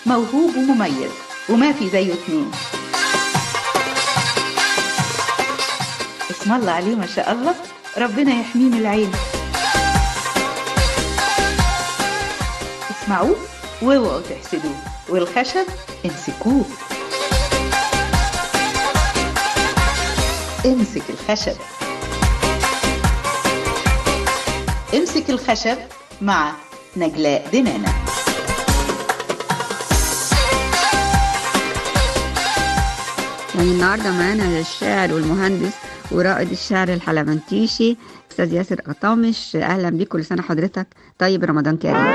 موهوب ومميز وما في زيه اتنين اسم الله عليه ما شاء الله ربنا يحميه من العين اسمعوه واوعوا تحسدوه والخشب امسكوه امسك الخشب امسك الخشب مع نجلاء دنانه يعني النهارده معانا الشاعر والمهندس ورائد الشعر الحلمنتيشي استاذ ياسر قطامش اهلا بيك كل سنه حضرتك طيب رمضان كريم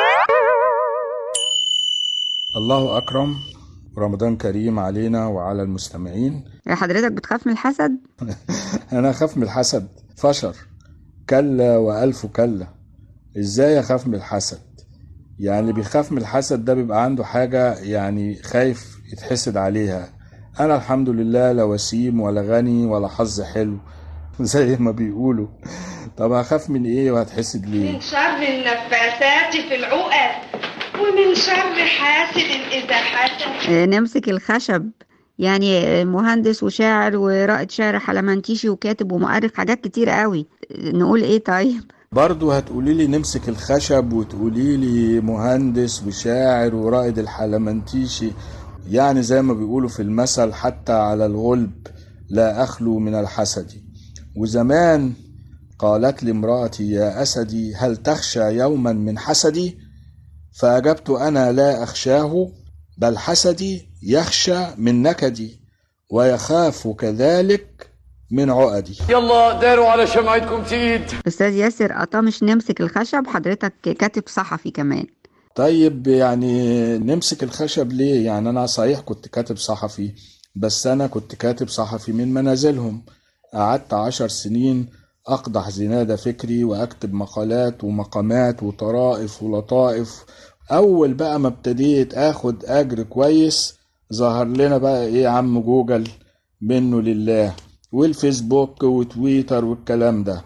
الله أكرم رمضان كريم علينا وعلى المستمعين حضرتك بتخاف من الحسد أنا أخاف من الحسد فشر كلا وألف كلا إزاي أخاف من الحسد يعني اللي بيخاف من الحسد ده بيبقى عنده حاجة يعني خايف يتحسد عليها أنا الحمد لله لا وسيم ولا غني ولا حظ حلو زي ما بيقولوا طب هخاف من إيه وهتحسد ليه من شر النفاثات في العقد ومن شر حاسد إذا حسد آه، نمسك الخشب يعني آه، مهندس وشاعر ورائد شعر حلمنتيشي وكاتب ومؤرخ حاجات كتير قوي آه، نقول ايه طيب برضو هتقولي لي نمسك الخشب وتقولي لي مهندس وشاعر ورائد الحلمنتيشي يعني زي ما بيقولوا في المثل حتى على الغلب لا أخلو من الحسد وزمان قالت لي امرأتي يا أسدي هل تخشى يوما من حسدي فأجبت أنا لا أخشاه بل حسدي يخشى من نكدي ويخاف كذلك من عقدي يلا داروا على شمعتكم تقيد استاذ ياسر قطامش نمسك الخشب حضرتك كاتب صحفي كمان طيب يعني نمسك الخشب ليه يعني انا صحيح كنت كاتب صحفي بس انا كنت كاتب صحفي من منازلهم قعدت عشر سنين اقدح زناد فكري واكتب مقالات ومقامات وطرائف ولطائف اول بقى ما ابتديت اخد اجر كويس ظهر لنا بقى ايه عم جوجل منه لله والفيسبوك وتويتر والكلام ده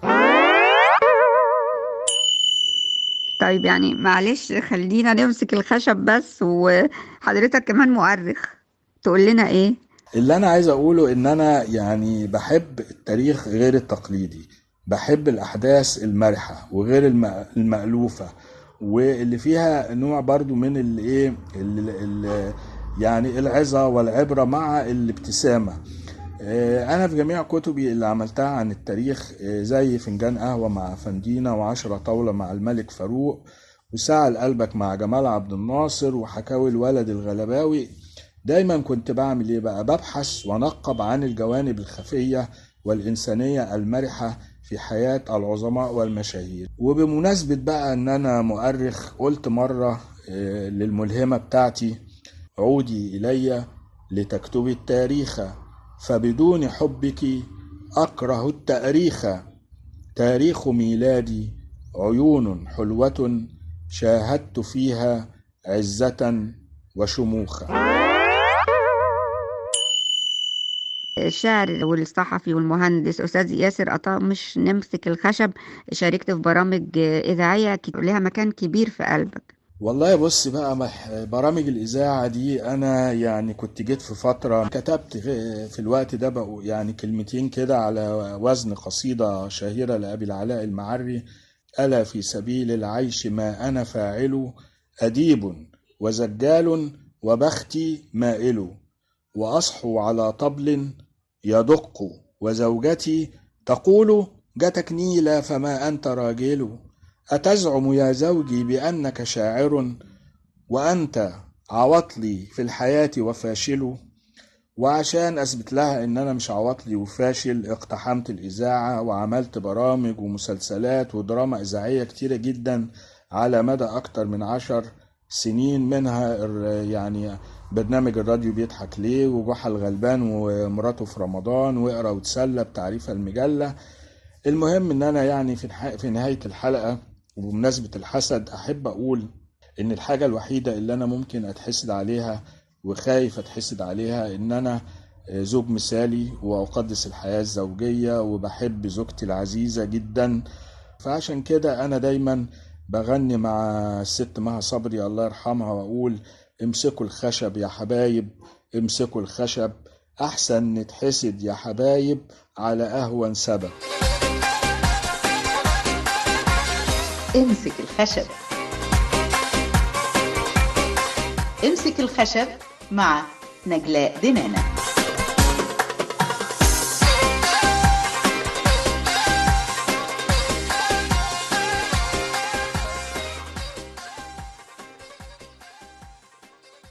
طيب يعني معلش خلينا نمسك الخشب بس وحضرتك كمان مؤرخ تقول لنا ايه اللي انا عايز اقوله ان انا يعني بحب التاريخ غير التقليدي بحب الاحداث المرحة وغير الم- المألوفة واللي فيها نوع برضو من الايه يعني العظة والعبرة مع الابتسامة آه، انا في جميع كتبي اللي عملتها عن التاريخ آه، زي فنجان قهوة مع فندينا وعشرة طاولة مع الملك فاروق وساعة لقلبك مع جمال عبد الناصر وحكاوي الولد الغلباوي دايما كنت بعمل ايه بقى ببحث ونقب عن الجوانب الخفية والإنسانية المرحة في حياة العظماء والمشاهير وبمناسبة بقى ان انا مؤرخ قلت مرة آه، للملهمة بتاعتي عودي إلي لتكتبي التاريخ فبدون حبك أكره التأريخ تاريخ ميلادي عيون حلوة شاهدت فيها عزة وشموخا الشاعر والصحفي والمهندس استاذ ياسر قطامش نمسك الخشب شاركت في برامج اذاعيه كت- لها مكان كبير في قلبك والله بص بقى مح- برامج الإذاعة دي أنا يعني كنت جيت في فترة كتبت في في الوقت ده بقوا يعني كلمتين كده على وزن قصيدة شهيرة لأبي العلاء المعري ألا في سبيل العيش ما أنا فاعل أديب وزجال وبختي مائل وأصحو على طبل يدق وزوجتي تقول جتك نيلة فما أنت راجل أتزعم يا زوجي بأنك شاعر وأنت عواطلي في الحياة وفاشل وعشان أثبت لها إن أنا مش عواطلي وفاشل اقتحمت الإذاعة وعملت برامج ومسلسلات ودراما إذاعية كتيرة جدا على مدى أكتر من عشر سنين منها الر- يعني برنامج الراديو بيضحك ليه وجحا الغلبان ومراته في رمضان واقرا وتسلى بتعريف المجلة المهم ان انا يعني في الح... في نهاية الحلقة وبمناسبة الحسد احب اقول ان الحاجة الوحيدة اللي انا ممكن اتحسد عليها وخايف اتحسد عليها ان انا زوج مثالي واقدس الحياة الزوجية وبحب زوجتي العزيزة جدا فعشان كده انا دايما بغني مع الست مها صبري الله يرحمها واقول امسكوا الخشب يا حبايب امسكوا الخشب أحسن نتحسد يا حبايب على أهون سبب امسك الخشب امسك الخشب مع نجلاء دنانه